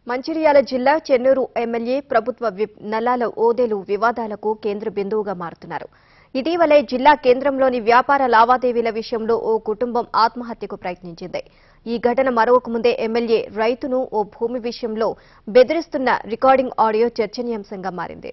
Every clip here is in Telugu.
మంచిర్యాల జిల్లా చెన్నూరు ఎమ్మెల్యే ప్రభుత్వ విప్ నల్లాల ఓదేలు వివాదాలకు కేంద్ర బిందువుగా మారుతున్నారు ఇటీవలే జిల్లా కేంద్రంలోని వ్యాపార లావాదేవీల విషయంలో ఓ కుటుంబం ఆత్మహత్యకు ప్రయత్నించింది ఈ ఘటన మరొక ముందే ఎమ్మెల్యే రైతును ఓ భూమి విషయంలో బెదిరిస్తున్న రికార్డింగ్ ఆడియో చర్చనీయాంశంగా మారింది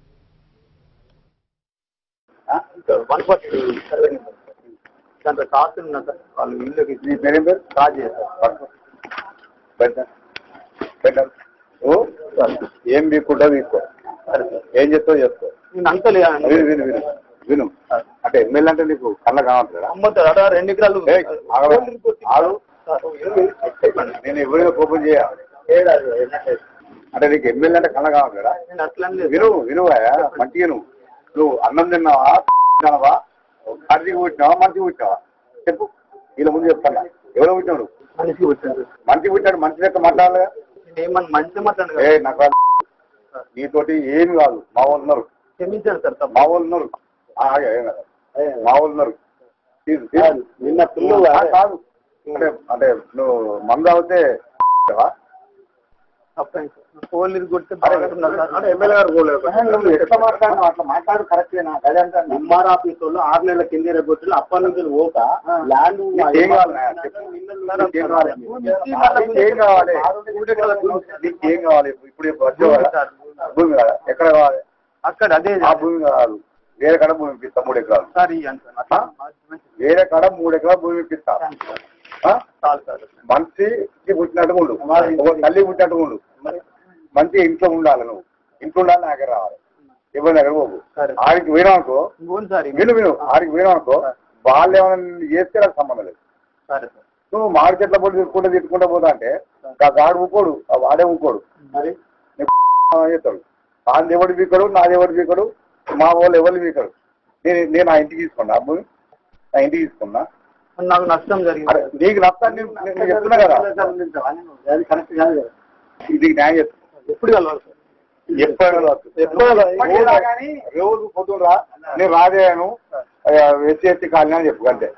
వన్ ఫార్టీ సర్వే నెంబర్ దాంట్లో కాస్ట్ ఉన్నా సార్ వాళ్ళు ఇల్లుకి నీ పేరేం పేరు ఛార్జ్ చేస్తారు పెట్ట పెట్ట ఓ ఏం వీక్కుంటా వీక్కో ఏం చెప్తావు చెప్తావు నేను అంతలే విను విను విను విను అంటే ఎమ్మెల్యే అంటే నీకు కళ్ళ కావట్లేదా అమ్ముతారు అక్కడ రెండు ఎకరాలు ఏయ్, ఆగవా? ఆగు. నేను ఎవరైనా కోపం చేయ అంటే నీకు ఎమ్మెల్యే అంటే కళ్ళ కావట్లేదా నేను అట్లా లేదు విను వినువా మంచిగా నువ్వు నువ్వు అన్నం తిన్నావా తిన్నావా కర్రీకి పుట్టినావా మంచిగా పుట్టినావా చెప్పు వీళ్ళ ముందు చెప్తాను ఎవరో పుట్టినావు నువ్వు మనిషికి వచ్చారు మంచిగా పుట్టాడు మంచి లెక్క మాట్లాడలేదా నేను ఏమన్నా మంచి మాట్లాడు ఏ నాకు రాదు. నీతోటి ఏమి కాదు మా వాళ్ళు ఉన్నారు క్షమించాను సార్ తప్ప మా వాళ్ళు ఉన్నారు ఆ, ఆగే, ఏం కాదు. మా వాళ్ళు ఉన్నారు తీసు, తీసు. నిన్న పిల్లలు ఆ, కాదు అంటే అంటే నువ్వు మందు అవుతే తప్పైంది సార్ ఫోన్లు కొడితే బాగుంటున్నారు సార్ ఎమ్మెల్యే గారు నువ్వు ఎట్లా మాట్లాడినావు అట్లా మాట్లాడు కరెక్టేనా అదే అంటాను ఎంఆర్ ఆఫీస్ వాళ్ళు ఆరు నెలల కింద రేపొచ్చి అప్పటి నుంచి పోక ల్యాండ్ నీకేం కావాలి నాయన? చెప్పు. నీకేం కావాలి? నీకేం కావాలి నీకేం కావాలి ఇప్పుడు ఇప్పుడు వచ్చేవాడా? భూమి కావాలా? ఎక్కడ కావాలి అక్కడ అదే ఆ భూమి కాదు వేరే కాడ భూమి ఇప్పిస్తా మూడు ఎకరాలు సార్ ఇయ్యండి సార్ అట్లా వేరే కాడ మూడు ఎకరాలు భూమి ఇప్పిస్తా ఆ? చాలు సార్ మనిషికి పుట్టినట్టు ఉండు ఒక తల్లి పుట్టినట్టు ఉండు మంచి ఇంట్లో ఉండాలి నువ్వు ఇంట్లో ఉండాలి నా దగ్గర రావాలి ఎవరి దగ్గర పోకు సరే. ఆడికి పోయినామనుకో ఇంకోటి సార్ విను విను ఆడికి పోయినామనుకో వాళ్ళు ఏమైనా నిన్ను చేస్తే నాకు సంబంధం లేదు సరే సార్ నువ్వు మాడి చెట్ల పొడి తిట్టుకుంటూ తిట్టుకుంటూ పోతా అంటే ఆ గాడు ఊకోడు ఆ వాడే ఊకోడు మరి నీకు చేస్తాడు నాది ఎవడు వీకడు నాది ఎవడు వీకడు మా వాళ్ళు ఎవరు వీకడు నేను నేను ఆ ఇంటికి తీసుకున్నా ఆ భూమి నా ఇంటికి తీసుకున్నా నాకు నష్టం అరే, జరిగింది నీకు నష్టాన్ని నేను నేను చెప్తున్నా కదా అది కరెక్ట్ కాదు కదా ఇది న్యాయం చెప్తున్నా ఎప్పుడు కలవాలి సార్ ఎప్పుడు ఎప్పుడు కానీ రోజు పొద్దున రా నేను రాజేయను ఎస్సీ ఎస్టీ కాలనీ అని చెప్పు అంతే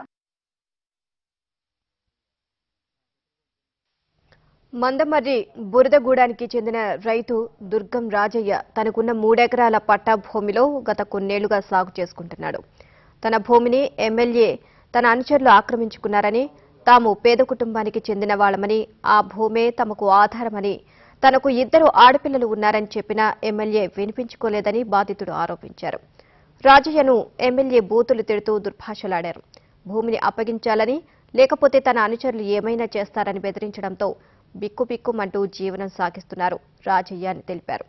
మందమర్రి బురదగూడానికి చెందిన రైతు దుర్గం రాజయ్య తనకున్న మూడెకరాల పట్టా భూమిలో గత కొన్నేళ్లుగా సాగు చేసుకుంటున్నాడు తన భూమిని ఎమ్మెల్యే తన అనుచరులు ఆక్రమించుకున్నారని తాము పేద కుటుంబానికి చెందిన వాళ్ళమని ఆ భూమే తమకు ఆధారమని తనకు ఇద్దరు ఆడపిల్లలు ఉన్నారని చెప్పినా ఎమ్మెల్యే వినిపించుకోలేదని బాధితుడు ఆరోపించారు రాజయ్యను ఎమ్మెల్యే బూతులు తిడుతూ దుర్భాషలాడారు భూమిని అప్పగించాలని లేకపోతే తన అనుచరులు ఏమైనా చేస్తారని బెదిరించడంతో బిక్కుబిక్కుమంటూ జీవనం సాగిస్తున్నారు రాజయ్య అని తెలిపారు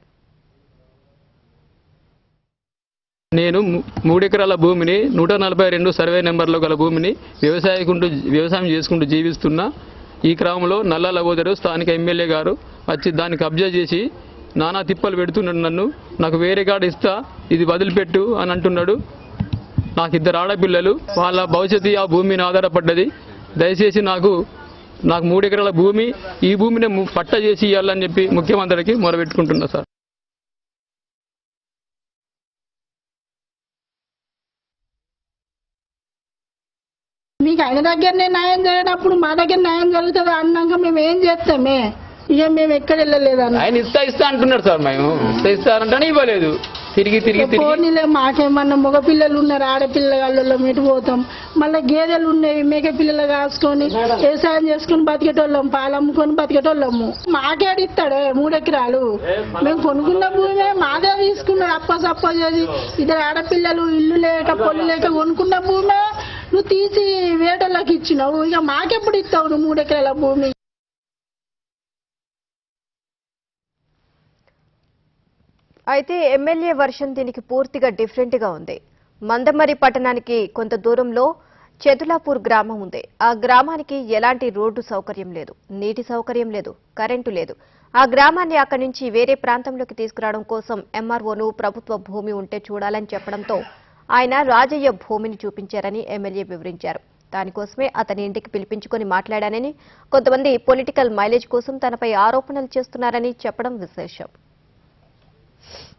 నేను ము- మూడెకరాల భూమిని నూట నలభై రెండు సర్వే నెంబర్లో గల భూమిని వ్యవసాయకుంటూ వ్యవసాయం చేసుకుంటూ జీవిస్తున్న ఈ క్రమంలో నల్లాల ఓదరు స్థానిక ఎమ్మెల్యే గారు వచ్చి దాన్ని కబ్జా చేసి నానా తిప్పలు పెడుతున్నాడు నన్ను నాకు వేరే కాడ ఇస్తా ఇది వదిలిపెట్టు అని అంటున్నాడు నాకు ఇద్దరు ఆడపిల్లలు వాళ్ళ భవిష్యత్తు ఆ భూమి మీద ఆధారపడ్డది దయచేసి నాకు నాకు మూడెకరాల భూమి ఈ భూమిని ము- పట్ట చేసి ఇవ్వాలని చెప్పి ముఖ్యమంత్రికి మొరబెట్టుకుంటున్నా సార్ మీకు ఆయన దగ్గరనే న్యాయం జరిగినప్పుడు మా దగ్గర న్యాయం జరుగుతుంది అన్నాక మేము ఏం చేస్తామే ఇక మేము ఎక్కడ వెళ్ళలేదన్న ఆయన ఇస్తా ఇస్తా అంటున్నారు సార్ మేము ఇస్తా ఇస్తారంటే ఇవ్వలేదు తిరిగి తిరిగి తిరిగి పోనీలే మాకేమన్నా మగపిల్లలు ఉన్నారు ఆడపిల్లగాళ్ళలో మెటు పోతాం మళ్ళీ గేదెలు ఉన్నాయి మేక పిల్లలు కాసుకొని వ్యవసాయం చేసుకొని బతికేటోళ్ళం పాలు అమ్ముకొని బతికేటోళ్ళము మాకేడు ఇస్తాడే మూడెకరాలు మేము కొనుక్కున్న భూమే మాదే తీసుకున్నాడు అప్ప సప్ప చేసి ఇద్దరు ఆడపిల్లలు ఇల్లు లేక పొల్లు లేక కొనుక్కున్న భూమే నువ్వు తీసి వేటోళ్ళకి ఇచ్చినావు ఇక మాకెప్పుడు ఇస్తావు నువ్వు మూడెకరాల భూమి అయితే ఎమ్మెల్యే వర్షన్ దీనికి పూర్తిగా డిఫరెంట్ గా ఉంది మందమరి పట్టణానికి కొంత దూరంలో చెతులాపూర్ గ్రామం ఉంది ఆ గ్రామానికి ఎలాంటి రోడ్డు సౌకర్యం లేదు నీటి సౌకర్యం లేదు కరెంటు లేదు ఆ గ్రామాన్ని అక్కడి నుంచి వేరే ప్రాంతంలోకి తీసుకురావడం కోసం ఎంఆర్ఓను ప్రభుత్వ భూమి ఉంటే చూడాలని చెప్పడంతో ఆయన రాజయ్య భూమిని చూపించారని ఎమ్మెల్యే వివరించారు దానికోసమే అతని ఇంటికి పిలిపించుకొని మాట్లాడానని కొంతమంది పొలిటికల్ మైలేజ్ కోసం తనపై ఆరోపణలు చేస్తున్నారని చెప్పడం విశేషం